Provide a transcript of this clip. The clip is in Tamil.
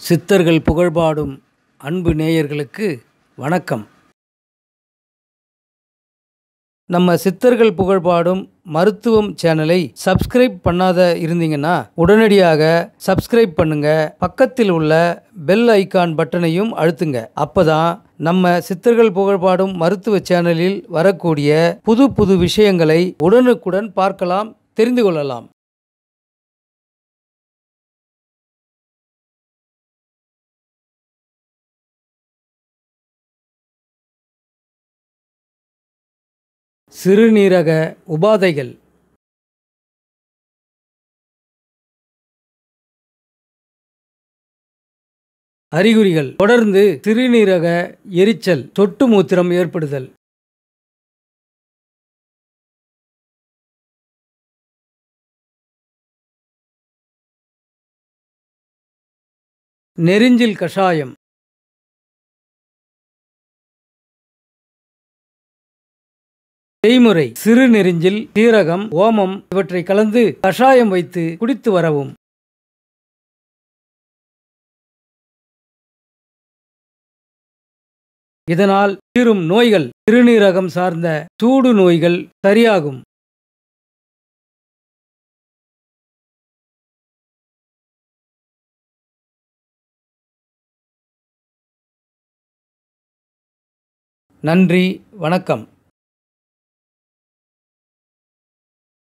சித்தர்கள் புகழ்பாடும் அன்பு நேயர்களுக்கு வணக்கம் நம்ம சித்தர்கள் புகழ்பாடும் மருத்துவம் சேனலை சப்ஸ்கிரைப் பண்ணாத இருந்தீங்கன்னா உடனடியாக சப்ஸ்கிரைப் பண்ணுங்க பக்கத்தில் உள்ள பெல் ஐகான் பட்டனையும் அழுத்துங்க அப்பதான் நம்ம சித்தர்கள் புகழ்பாடும் மருத்துவ சேனலில் வரக்கூடிய புது புது விஷயங்களை உடனுக்குடன் பார்க்கலாம் தெரிந்து கொள்ளலாம் சிறுநீரக உபாதைகள் அறிகுறிகள் தொடர்ந்து சிறுநீரக எரிச்சல் தொட்டு மூத்திரம் ஏற்படுதல் நெரிஞ்சில் கஷாயம் செய்முறை சிறு நெறிஞ்சில் சீரகம் ஓமம் இவற்றை கலந்து கஷாயம் வைத்து குடித்து வரவும் இதனால் தீரும் நோய்கள் சிறுநீரகம் சார்ந்த சூடு நோய்கள் சரியாகும் நன்றி வணக்கம்